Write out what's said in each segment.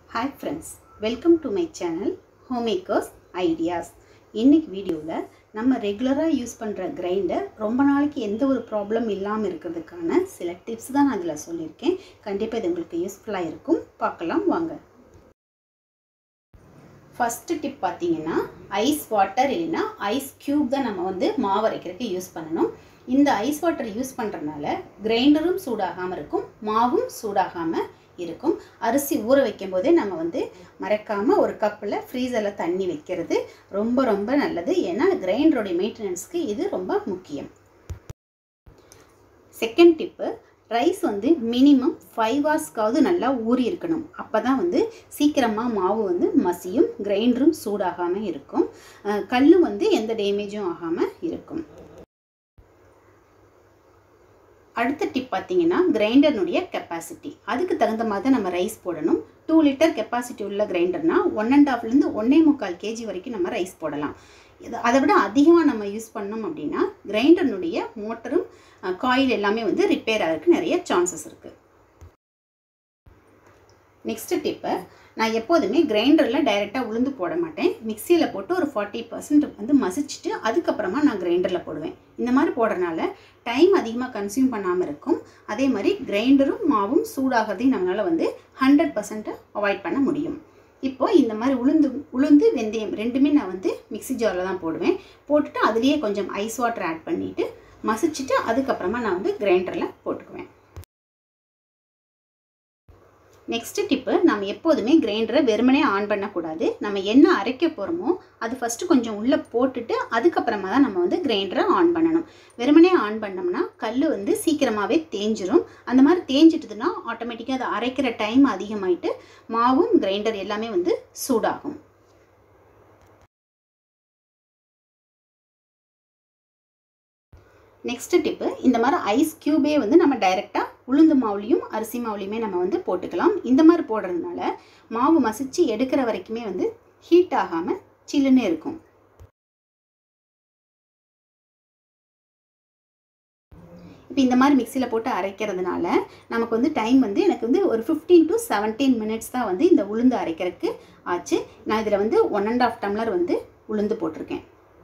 hi friends welcome to my channel homemakers ideas இன்னைக்கு வீடியோவில் நம்ம ரெகுலராக யூஸ் பண்ணுற கிரைண்டர் ரொம்ப நாளைக்கு எந்த ஒரு ப்ராப்ளம் இல்லாமல் இருக்கிறதுக்கான சில டிப்ஸ் தான் நான் இதில் சொல்லியிருக்கேன் கண்டிப்பாக இது உங்களுக்கு யூஸ்ஃபுல்லாக இருக்கும் பார்க்கலாம் வாங்க ஃபஸ்ட்டு டிப் பார்த்தீங்கன்னா ஐஸ் வாட்டர் இல்லைன்னா ஐஸ் க்யூப் தான் நம்ம வந்து மாவு அரைக்கிறதுக்கு யூஸ் பண்ணணும் இந்த ஐஸ் வாட்டர் யூஸ் பண்ணுறதுனால கிரைண்டரும் சூடாகாமல் இருக்கும் மாவும் சூடாகாமல் இருக்கும் அரிசி ஊற வைக்கும் போதே நம்ம வந்து மறக்காமல் ஒரு கப்பில் ஃப்ரீசரில் தண்ணி வைக்கிறது ரொம்ப ரொம்ப நல்லது ஏன்னா கிரைண்டருடைய மெயின்டெனன்ஸ்க்கு இது ரொம்ப முக்கியம் செகண்ட் டிப்பு ரைஸ் வந்து மினிமம் ஃபைவ் ஹவர்ஸ்க்காவது நல்லா ஊறி இருக்கணும் அப்போ தான் வந்து சீக்கிரமாக மாவு வந்து மசியும் கிரைண்டரும் சூடாகாமல் இருக்கும் கல் வந்து எந்த டேமேஜும் ஆகாமல் இருக்கும் அடுத்த டிப் பார்த்தீங்கன்னா கிரைண்டர்னுடைய கெப்பாசிட்டி அதுக்கு தகுந்த மாதிரி தான் நம்ம ரைஸ் போடணும் டூ லிட்டர் கெப்பாசிட்டி உள்ள கிரைண்டர்னா ஒன் அண்ட் ஹாஃப்லேருந்து ஒன்றே முக்கால் கேஜி வரைக்கும் நம்ம ரைஸ் போடலாம் இது அதை விட அதிகமாக நம்ம யூஸ் பண்ணோம் அப்படின்னா கிரைண்டர்னுடைய மோட்டரும் காயில் எல்லாமே வந்து ரிப்பேர் ஆகிறதுக்கு நிறைய சான்சஸ் இருக்குது நெக்ஸ்ட் டிப்பு நான் எப்போதுமே கிரைண்டரில் டைரெக்டாக உளுந்து போட மாட்டேன் மிக்சியில் போட்டு ஒரு ஃபார்ட்டி பர்சன்ட் வந்து மசிச்சுட்டு அதுக்கப்புறமா நான் கிரைண்டரில் போடுவேன் இந்த மாதிரி போடுறதுனால டைம் அதிகமாக கன்சியூம் பண்ணாமல் இருக்கும் அதே மாதிரி கிரைண்டரும் மாவும் சூடாகிறதையும் நம்மளால் வந்து ஹண்ட்ரட் பர்சன்ட்டை அவாய்ட் பண்ண முடியும் இப்போ இந்த மாதிரி உளுந்து உளுந்து வெந்தயம் ரெண்டுமே நான் வந்து மிக்சி ஜாரில் தான் போடுவேன் போட்டுட்டு அதுலேயே கொஞ்சம் ஐஸ் வாட்டர் ஆட் பண்ணிவிட்டு மசிச்சுட்டு அதுக்கப்புறமா நான் வந்து கிரைண்டரில் போட்டுக்குவேன் நெக்ஸ்ட்டு டிப்பு நம்ம எப்போதுமே கிரைண்டரை வெறுமனே ஆன் பண்ணக்கூடாது நம்ம என்ன அரைக்க போகிறோமோ அது ஃபஸ்ட்டு கொஞ்சம் உள்ளே போட்டுட்டு அதுக்கப்புறமா தான் நம்ம வந்து கிரைண்டரை ஆன் பண்ணணும் வெறுமனே ஆன் பண்ணோம்னா கல் வந்து சீக்கிரமாகவே தேஞ்சிரும் அந்த மாதிரி தேஞ்சிட்டுதுன்னா ஆட்டோமேட்டிக்காக அதை அரைக்கிற டைம் அதிகமாயிட்டு மாவும் கிரைண்டர் எல்லாமே வந்து சூடாகும் நெக்ஸ்ட்டு டிப்பு இந்த மாதிரி ஐஸ் க்யூபே வந்து நம்ம டைரெக்டாக உளுந்து மாவுலையும் அரிசி மாவுலையுமே நம்ம வந்து போட்டுக்கலாம் இந்த மாதிரி போடுறதுனால மாவு மசிச்சு எடுக்கிற வரைக்குமே வந்து ஹீட் ஆகாமல் சில்லுன்னு இருக்கும் இப்போ இந்த மாதிரி மிக்சியில் போட்டு அரைக்கிறதுனால நமக்கு வந்து டைம் வந்து எனக்கு வந்து ஒரு ஃபிஃப்டீன் டு செவன்டீன் மினிட்ஸ் தான் வந்து இந்த உளுந்து அரைக்கிறதுக்கு ஆச்சு நான் இதில் வந்து ஒன் அண்ட் ஆஃப் டம்ளர் வந்து உளுந்து போட்டிருக்கேன்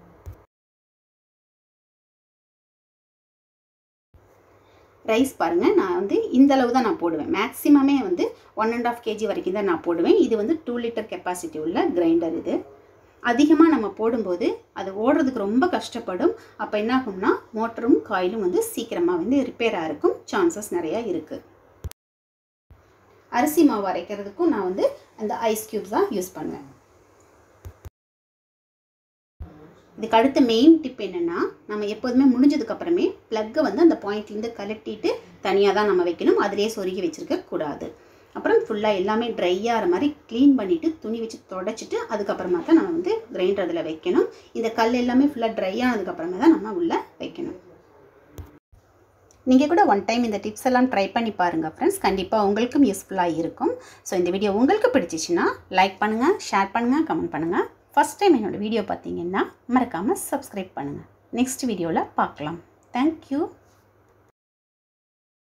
ரைஸ் பாருங்கள் நான் வந்து இந்த அளவு தான் நான் போடுவேன் மேக்ஸிமமே வந்து ஒன் அண்ட் ஆஃப் கேஜி வரைக்கும் தான் நான் போடுவேன் இது வந்து டூ லிட்டர் கெப்பாசிட்டி உள்ள கிரைண்டர் இது அதிகமாக நம்ம போடும்போது அது ஓடுறதுக்கு ரொம்ப கஷ்டப்படும் அப்போ என்ன ஆகும்னா மோட்டரும் காயிலும் வந்து சீக்கிரமாக வந்து ரிப்பேராக இருக்கும் சான்சஸ் நிறையா இருக்குது அரிசி மாவு அரைக்கிறதுக்கும் நான் வந்து அந்த ஐஸ் க்யூப்ஸ் தான் யூஸ் பண்ணுவேன் இதுக்கு அடுத்த மெயின் டிப் என்னென்னா நம்ம எப்போதுமே முடிஞ்சதுக்கப்புறமே ப்ளக்கை வந்து அந்த பாயிண்ட்லேருந்து கலட்டிட்டு தனியாக தான் நம்ம வைக்கணும் அதிலே சொருகி வச்சுருக்க கூடாது அப்புறம் ஃபுல்லாக எல்லாமே ட்ரை ஆகிற மாதிரி க்ளீன் பண்ணிவிட்டு துணி வச்சு தொடச்சிட்டு அதுக்கப்புறமா தான் நம்ம வந்து கிரைண்டர் அதில் வைக்கணும் இந்த கல் எல்லாமே ஃபுல்லாக ட்ரை ஆனதுக்கப்புறமா தான் நம்ம உள்ளே வைக்கணும் நீங்கள் கூட ஒன் டைம் இந்த டிப்ஸ் எல்லாம் ட்ரை பண்ணி பாருங்கள் ஃப்ரெண்ட்ஸ் கண்டிப்பாக உங்களுக்கும் யூஸ்ஃபுல்லாக இருக்கும் ஸோ இந்த வீடியோ உங்களுக்கு பிடிச்சிச்சின்னா லைக் பண்ணுங்கள் ஷேர் பண்ணுங்கள் கமெண்ட் பண்ணுங்கள் ஃபஸ்ட் டைம் என்னோடய வீடியோ பார்த்தீங்கன்னா மறக்காமல் சப்ஸ்கிரைப் பண்ணுங்கள் நெக்ஸ்ட் வீடியோவில் பார்க்கலாம் தேங்க்யூ